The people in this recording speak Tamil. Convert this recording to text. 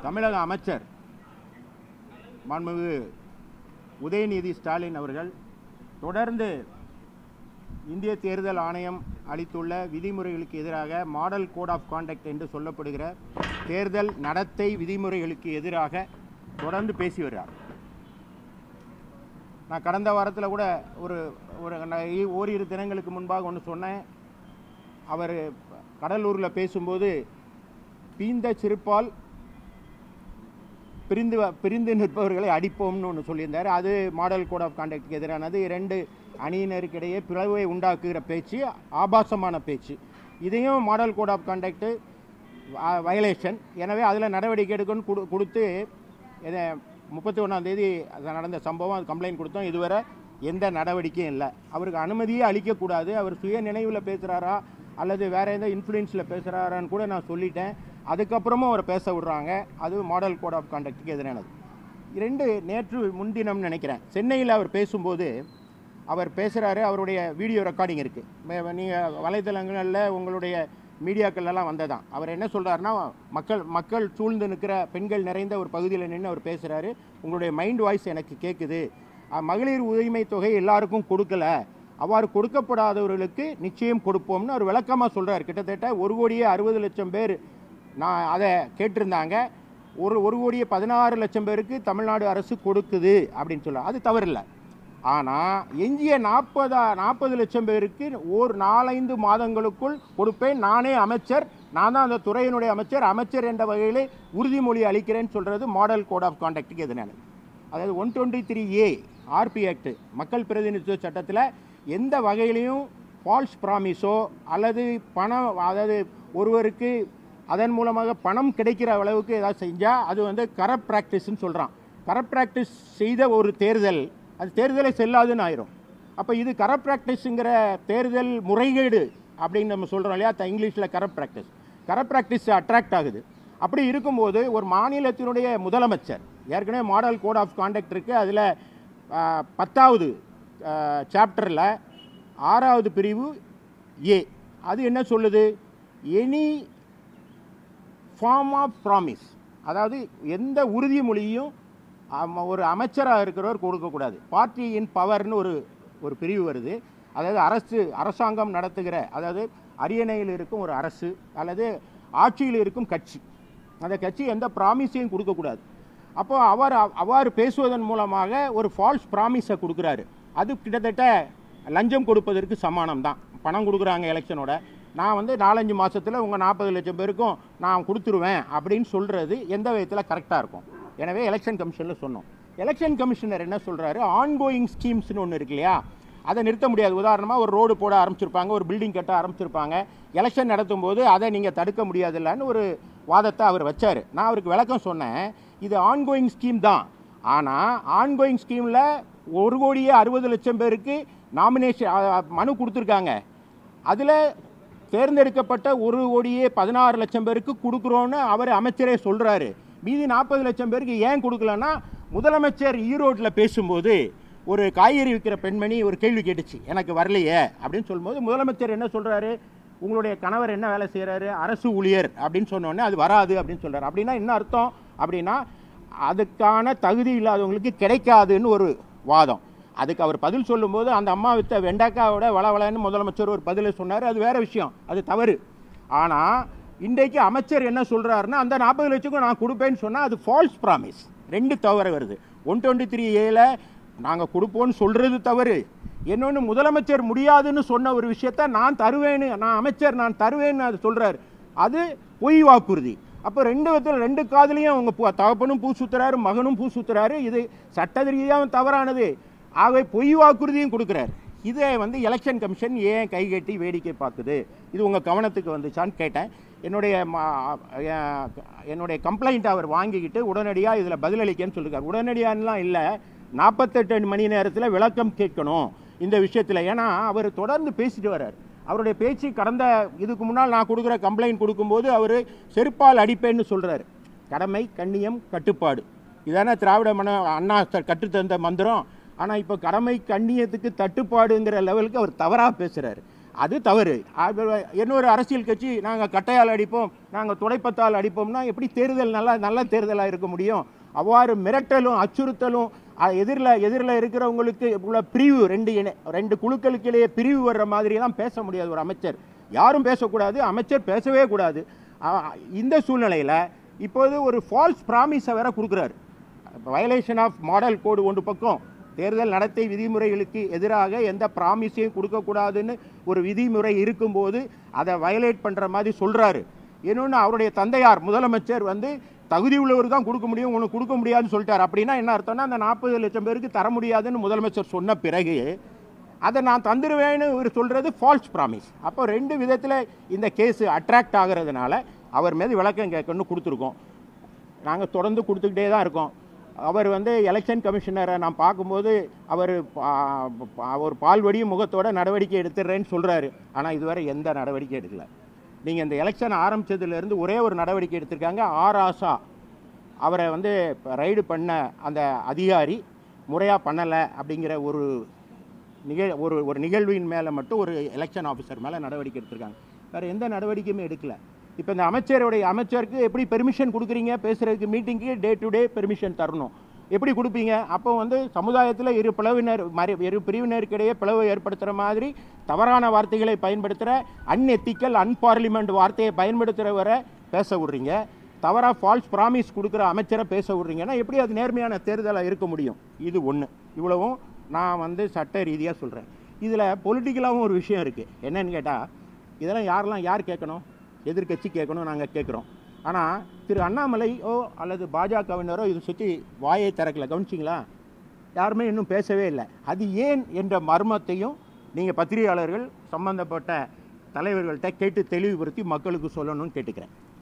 தமிழக அமைச்சர் மாண்புமிகு உதயநிதி ஸ்டாலின் அவர்கள் தொடர்ந்து இந்திய தேர்தல் ஆணையம் அளித்துள்ள விதிமுறைகளுக்கு எதிராக மாடல் கோட் ஆஃப் கான்டக்ட் என்று சொல்லப்படுகிற தேர்தல் நடத்தை விதிமுறைகளுக்கு எதிராக தொடர்ந்து பேசி வருகிறார் நான் கடந்த வாரத்தில் கூட ஒரு ஒரு நான் இ- ஓரிரு தினங்களுக்கு முன்பாக ஒன்று சொன்னேன் அவர் கடலூரில் பேசும்போது பீந்த சிறுப்பால் பிரிந்து வ- பிரிந்து நிற்பவர்களை அடிப்போம்னு ஒன்று சொல்லியிருந்தார் அது மாடல் கோட் ஆஃப் கான்டக்டுக்கு எதிரானது இரண்டு அணியினருக்கிடையே பிளவை உண்டாக்குகிற பேச்சு ஆபாசமான பேச்சு இதையும் model code of conduct violation எனவே அதில் நடவடிக்கை எடுக்கணும்னு கொடு கொடுத்து இதை முப்பத்தி ஒன்றாந்தேதி நடந்த சம்பவம் அது கம்ப்ளைண்ட் கொடுத்தோம் இதுவரை எந்த நடவடிக்கையும் இல்லை அவருக்கு அனுமதியே அளிக்கக்கூடாது அவர் சுய நினைவில் பேசுகிறாரா அல்லது வேற எந்த இன்ஃப்ளூயன்ஸில் பேசுகிறாரான்னு கூட நான் சொல்லிட்டேன் அதுக்கப்புறமும் அவரை பேச விடுறாங்க அது மாடல் கோட் ஆஃப் கான்டக்ட்டுக்கு எதிரானது இரண்டு நேற்று முன்தினம் நினைக்கிறேன் சென்னையில் அவர் பேசும்போது அவர் பேசுகிறாரு அவருடைய வீடியோ ரெக்கார்டிங் இருக்குது நீங்கள் வலைத்தளங்களில் உங்களுடைய மீடியாக்கள்லாம் வந்ததான் அவர் என்ன சொல்கிறாருன்னா மக்கள் மக்கள் சூழ்ந்து நிற்கிற பெண்கள் நிறைந்த ஒரு பகுதியில் நின்று அவர் பேசுகிறாரு உங்களுடைய மைண்ட் வாய்ஸ் எனக்கு கேட்குது அஹ், மகளிர் உரிமை தொகை எல்லாருக்கும் கொடுக்கல அவ்வாறு கொடுக்கப்படாதவர்களுக்கு நிச்சயம் கொடுப்போம்னு அவர் விளக்கமாக சொல்கிறார் கிட்டத்தட்ட ஒரு கோடியே அறுபது லட்சம் பேர் நான் அதை கேட்டிருந்தாங்க ஒரு ஒரு கோடியே பதினாறு லட்சம் பேருக்கு தமிழ்நாடு அரசு கொடுக்குது அப்படின்னு சொல்ல அது தவறில்லை ஆனால் எஞ்சிய நாற்பதா நாற்பது லட்சம் பேருக்கு ஒரு நாலைந்து மாதங்களுக்குள் கொடுப்பேன் நானே அமைச்சர் நான் தான் அந்த துறையினுடைய அமைச்சர் அமைச்சர் என்ற வகையிலே உறுதிமொழி அளிக்கிறேன்னு சொல்கிறது மாடல் கோட் ஆஃப் கான்டக்ட்டுக்கு எதிரானது அதாவது one twenty three A RP act மக்கள் பிரதிநிதித்துவ சட்டத்தில் எந்த வகையிலையும் ஃபால்ஸ் ப்ராமிஸோ அல்லது பணம் அதாவது ஒருவருக்கு அதன் மூலமாக பணம் கிடைக்கிற அளவுக்கு ஏதாவது செஞ்சால் அது வந்து கரப்ட் ப்ராக்டிஸ்ன்னு சொல்கிறான் கரப்ட் ப்ராக்டிஸ் செய்த ஒரு தேர்தல் அது தேர்தலை செல்லாதுன்னு ஆயிரும் அப்போ இது கரப்ட் ப்ராக்டிஸுங்கிற தேர்தல் முறைகேடு அப்படின்னு நம்ம சொல்கிறோம் இல்லையா த- இங்கிலீஷில் corrupt practice corrupt practice attract ஆகுது அப்படி இருக்கும்போது ஒரு மாநிலத்தினுடைய முதலமைச்சர் ஏற்கனவே மாடல் கோட் ஆஃப் கான்டக்ட் இருக்குது அதில் பத்தாவது சாப்டரில் ஆறாவது பிரிவு ஏ அது என்ன சொல்லுது எனி ஃபார்ம் ஆஃப் ப்ராமிஸ் அதாவது எந்த உறுதிமொழியும் அம- ஒரு அமைச்சராக இருக்கிறவர் கொடுக்கக்கூடாது பார்ட்டி இன் பவர்னு ஒரு ஒரு பிரிவு வருது அதாவது அரசு அரசாங்கம் நடத்துகிற அதாவது அரியணையில் இருக்கும் ஒரு அரசு அல்லது ஆட்சியில் இருக்கும் கட்சி அந்த கட்சி எந்த ப்ராமிஸையும் கொடுக்கக்கூடாது அப்போ அவர் அவ்- அவ்வாறு பேசுவதன் மூலமாக ஒரு ஃபால்ஸ் ப்ராமிஸை கொடுக்குறாரு அது கிட்டத்தட்ட லஞ்சம் கொடுப்பதற்கு சமானம் தான் பணம் கொடுக்குறாங்க எலெக்ஷனோட நான் வந்து நாலஞ்சு மாசத்துல உங்கள் நாற்பது லட்சம் பேருக்கும் நான் கொடுத்துருவேன் அப்படின்னு சொல்கிறது எந்த விதத்தில் கரெக்டாக இருக்கும் எனவே எலெக்ஷன் கமிஷனில் சொன்னோம் எலெக்ஷன் கமிஷனர் என்ன சொல்கிறாரு ஆன்கோயிங் ஸ்கீம்ஸ்னு ஒன்று இருக்கு இல்லையா அதை நிறுத்த முடியாது உதாரணமாக ஒரு ரோடு போட ஆரம்பிச்சிருப்பாங்க ஒரு பில்டிங் கட்ட ஆரம்பிச்சிருப்பாங்க எலெக்ஷன் நடத்தும் போது அதை நீங்கள் தடுக்க முடியாதுல்லன்னு ஒரு வாதத்தை அவர் வச்சார் நான் அவருக்கு விளக்கம் சொன்னேன் இது ஆன்கோயிங் ஸ்கீம் தான் ஆனால் ஆன்கோயிங் ஸ்கீமில் ஒரு கோடியே அறுபது லட்சம் பேருக்கு நாமினேஷன் மனு கொடுத்துருக்காங்க அதில் தேர்ந்தெடுக்கப்பட்ட ஒரு கோடியே பதினாறு லட்சம் பேருக்கு கொடுக்குறோன்னு அவர் அமைச்சரே சொல்கிறாரு மீதி நாற்பது லட்சம் பேருக்கு ஏன் கொடுக்கலன்னா முதலமைச்சர் ஈரோட்டில் பேசும்போது ஒரு காய்கறி விற்கிற பெண்மணி ஒரு கேள்வி கேட்டுச்சு எனக்கு வரலையே அப்படின்னு சொல்லும்போது முதலமைச்சர் என்ன சொல்கிறாரு உங்களுடைய கணவர் என்ன வேலை செய்கிறாரு அரசு ஊழியர் அப்படின்னு சொன்னோடனே அது வராது அப்படின்னு சொல்கிறார் அப்படின்னா என்ன அர்த்தம் அப்படின்னா அதுக்கான தகுதி இல்லாதவங்களுக்கு கிடைக்காதுன்னு ஒரு வாதம் அதுக்கு அவர் பதில் சொல்லும்போது அந்த அம்மா வித்த வெண்டைக்காவோட வளவளன்னு முதலமைச்சர் ஒரு பதிலை சொன்னார் அது வேற விஷயம் அது தவறு ஆனால் இன்றைக்கு அமைச்சர் என்ன சொல்றாருன்னா அந்த நாற்பது லட்சக்கும் நான் கொடுப்பேன்னு சொன்னால் அது ஃபால்ஸ் ப்ராமிஸ் ரெண்டு தவறு வருது ஒன் டுவெண்ட்டி த்ரீ ஏல நாங்கள் கொடுப்போம்னு சொல்றது தவறு இன்னொன்று முதலமைச்சர் முடியாதுன்னு சொன்ன ஒரு விஷயத்த நான் தருவேன்னு நான் அமைச்சர் நான் தருவேன்னு அது சொல்றாரு அது பொய் வாக்குறுதி அப்போ ரெண்டு விதத்தில் ரெண்டு காதுலையும் அவங்க பூ- தகப்பனும் பூ சுத்துறாரு மகனும் பூ சுத்துறாரு இது சட்ட ரீதியாகவும் தவறானது ஆகவே பொய் வாக்குறுதியும் கொடுக்குறாரு இதை வந்து எலெக்ஷன் கமிஷன் ஏன் கைகட்டி வேடிக்கை பார்க்குது இது உங்கள் கவனத்துக்கு வந்துச்சான்னு கேட்டேன் என்னுடைய ம- எ- என்னுடைய கம்ப்ளைண்ட் அவர் வாங்கிக்கிட்டு உடனடியாக இதில் பதிலளிக்கன்னு சொல்லியிருக்காரு உடனடியான்லாம் இல்லை நாற்பத்தெட்டு மணி நேரத்தில் விளக்கம் கேட்கணும் இந்த விஷயத்தில் ஏன்னா அவர் தொடர்ந்து பேசிட்டு வர்றார் அவருடைய பேச்சு கடந்த இதுக்கு முன்னால் நான் கொடுக்குற கம்ப்ளைண்ட் கொடுக்கும்போது அவர் செருப்பால் அடிப்பேன்னு சொல்கிறாரு கடமை கண்ணியம் கட்டுப்பாடு இதானே திராவிட மன அண்ணா த- கற்றுத்தந்த மந்திரம் ஆனால் இப்போ கடமை கண்ணியத்துக்கு தட்டுப்பாடுங்கிற லெவலுக்கு அவர் தவறாக பேசுகிறாரு அது தவறு அது இன்னொரு அரசியல் கட்சி நாங்கள் கட்டையால் அடிப்போம் நாங்கள் துடைப்பத்தால் அடிப்போம்னா எப்படி தேர்தல் நல்லா நல்ல தேர்தலாக இருக்க முடியும் அவ்வாறு மிரட்டலும் அச்சுறுத்தலும் எதிரில் எதிரில் இருக்கிறவங்களுக்கு உள்ள பிரிவு ரெண்டு இணை ரெண்டு குழுக்களுக்கு இடையே பிரிவு வர்ற மாதிரியெல்லாம் பேச முடியாது ஒரு அமைச்சர் யாரும் பேசக்கூடாது அமைச்சர் பேசவே கூடாது அ- இந்த சூழ்நிலையில் இப்போது ஒரு ஃபால்ஸ் ப்ராமிஸை வேற கொடுக்குறாரு வயலேஷன் ஆஃப் மாடல் கோடு ஒன்று பக்கம் தேர்தல் நடத்தை விதிமுறைகளுக்கு எதிராக எந்த ப்ராமிஸையும் கொடுக்கக்கூடாதுன்னு ஒரு விதிமுறை இருக்கும்போது அதை வயலேட் பண்ணுற மாதிரி சொல்கிறாரு இன்னொன்று அவருடைய தந்தையார் முதலமைச்சர் வந்து தகுதி உள்ளவர் தான் கொடுக்க முடியும் உனக்கு கொடுக்க முடியாதுன்னு சொல்லிட்டார் அப்படின்னா என்ன அர்த்தம்னா அந்த நாற்பது லட்சம் பேருக்கு தர முடியாதுன்னு முதலமைச்சர் சொன்ன பிறகு அதை நான் தந்துடுவேன்னு இவர் சொல்கிறது ஃபால்ஸ் ப்ராமிஸ் அப்போ ரெண்டு விதத்தில் இந்த கேஸ் அட்ராக்ட் ஆகிறதுனால அவர் மீது விளக்கம் கேட்கணும்னு கொடுத்துருக்கோம் நாங்கள் தொடர்ந்து கொடுத்துக்கிட்டே தான் இருக்கோம் அவர் வந்து எலெக்ஷன் கமிஷனரை நான் பார்க்கும்போது அவர் அவர் பால்வடியும் முகத்தோட நடவடிக்கை எடுத்துடுறேன்னு சொல்கிறாரு ஆனால் இதுவரை எந்த நடவடிக்கை எடுக்கல நீங்கள் இந்த எலெக்ஷன் ஆரம்பிச்சதுலேருந்து ஒரே ஒரு நடவடிக்கை எடுத்திருக்காங்க ஆர் ஆசா அவரை வந்து ரைடு பண்ண அந்த அதிகாரி முறையாக பண்ணலை அப்படிங்கிற ஒரு நிகழ் ஒரு ஒரு நிகழ்வின் மேலே மட்டும் ஒரு எலெக்ஷன் ஆஃபீஸர் மேலே நடவடிக்கை எடுத்திருக்காங்க வேறு எந்த நடவடிக்கையுமே எடுக்கல இப்போ இந்த அமைச்சருடைய அமைச்சருக்கு எப்படி பெர்மிஷன் கொடுக்குறீங்க பேசுகிறதுக்கு மீட்டிங்க்கு டே டு டே பெர்மிஷன் தரணும் எப்படி கொடுப்பீங்க அப்போ வந்து சமுதாயத்தில் இரு பிளவினர் மறு இரு பிரிவினருக்கிடையே பிளவு ஏற்படுத்துகிற மாதிரி தவறான வார்த்தைகளை பயன்படுத்துகிற அன்எத்திக்கல் அன்பார்லிமெண்ட் வார்த்தையை பயன்படுத்துகிறவரை பேச விட்றீங்க தவறாக ஃபால்ஸ் ப்ராமிஸ் கொடுக்குற அமைச்சரை பேச விட்றீங்கன்னா எப்படி அது நேர்மையான தேர்தலாக இருக்க முடியும் இது ஒன்று இவ்வளவும் நான் வந்து சட்ட ரீதியாக சொல்கிறேன் இதில் பொலிட்டிக்கலாகவும் ஒரு விஷயம் இருக்குது என்னன்னு கேட்டால் இதெல்லாம் யாரெல்லாம் யார் கேட்கணும் எதிர்க்கட்சி கேட்கணும் நாங்கள் கேட்குறோம் ஆனால் திரு அண்ணாமலையோ அல்லது பாஜகவினரோ இது சுற்றி வாயை திறக்கல கவனிச்சிங்களா யாருமே இன்னும் பேசவே இல்லை அது ஏன் என்ற மர்மத்தையும் நீங்கள் பத்திரிகையாளர்கள் சம்பந்தப்பட்ட தலைவர்கள்ட்ட கேட்டு தெளிவுபடுத்தி மக்களுக்கு சொல்லணும்னு கேட்டுக்கிறேன்